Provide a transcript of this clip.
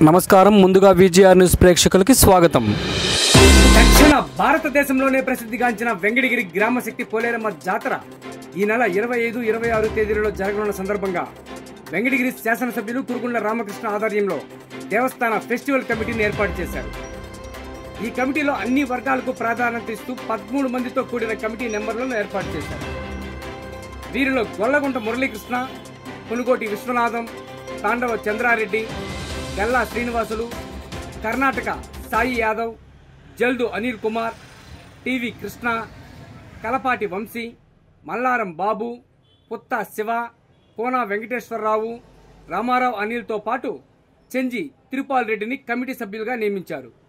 నమస్కారం ముందుగా VGR news ప్రేక్షకులకి స్వాగతం దక్షిణ భారతదేశంలోనే ప్రసిద్ధిగాంచిన వెంకటగిరి గ్రామశక్తి పోలేరమ్మ జాతర ఈ నెల ఇరవై ఐదు ఇరవై ఆరు తేదీలలో జరగనున్న సందర్భంగా వెంకటగిరి శాసనసభ్యులు కురుగుండ్ల రామకృష్ణ ఆధ్వర్యంలో దేవస్థాన ఫెస్టివల్ కమిటీని ఏర్పాటు చేశారు ఈ కమిటీలో అన్ని వర్గాలకు ప్రాధాన్యత ఇస్తూ పదమూడు మందితో కూడిన కమిటీ నెంబర్లను ఏర్పాటు చేశారు వీరిలో గొల్లగుంట మురళీకృష్ణ పునుకోటి విశ్వనాథం తాండవ చంద్రారెడ్డి గల్లా శ్రీనివాసులు కర్ణాటక సాయి యాదవ్ జల్దు అనిల్ కుమార్ టీవీ కృష్ణ కలపాటి వంశీ మల్లారం బాబు పుత్త శివ కోన వెంకటేశ్వరరావు రామారావు అనిల్తో పాటు చెంజి తిరుపాల్ రెడ్డిని కమిటీ సభ్యులుగా నియమించారు